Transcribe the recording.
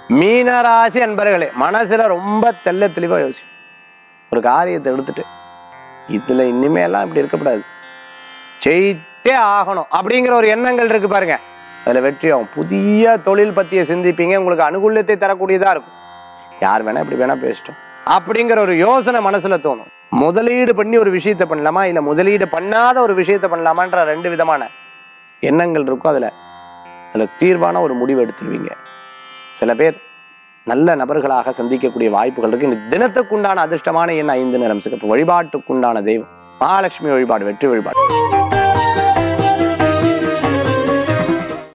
மீனராசி அன்பர்களே மனசுல ரொம்ப தெள்ள தெளிவா யோசி ஒரு காரியத்தை எடுத்துட்டு இதுல இனிமேலாம் இப்படி இருக்கக்கூடாது ஜெயித்தே ஆகணும் அப்படிங்கிற ஒரு எண்ணங்கள் இருக்கு பாருங்க அதுல வெற்றியாகும் புதிய தொழில் பத்திய சிந்திப்பீங்க உங்களுக்கு அனுகூலத்தை தரக்கூடியதா இருக்கும் யார் வேணா இப்படி வேணா பேசிட்டோம் அப்படிங்கிற ஒரு யோசனை மனசுல தோணும் முதலீடு பண்ணி ஒரு விஷயத்தை பண்ணலாமா இல்ல முதலீடு பண்ணாத ஒரு விஷயத்தை பண்ணலாமான்ற ரெண்டு விதமான எண்ணங்கள் இருக்கும் அதுல அதுல தீர்வான ஒரு முடிவு எடுத்துருவீங்க சில பேர் நல்ல நபர்களாக சந்திக்கக்கூடிய வாய்ப்புகள் இருக்கு இந்த தினத்துக்குண்டான அதிர்ஷ்டமான எண் ஐந்து நிறம் சிறப்பு வழிபாட்டுக்குண்டான தெய்வம் மகாலட்சுமி வழிபாடு வெற்றி வழிபாடு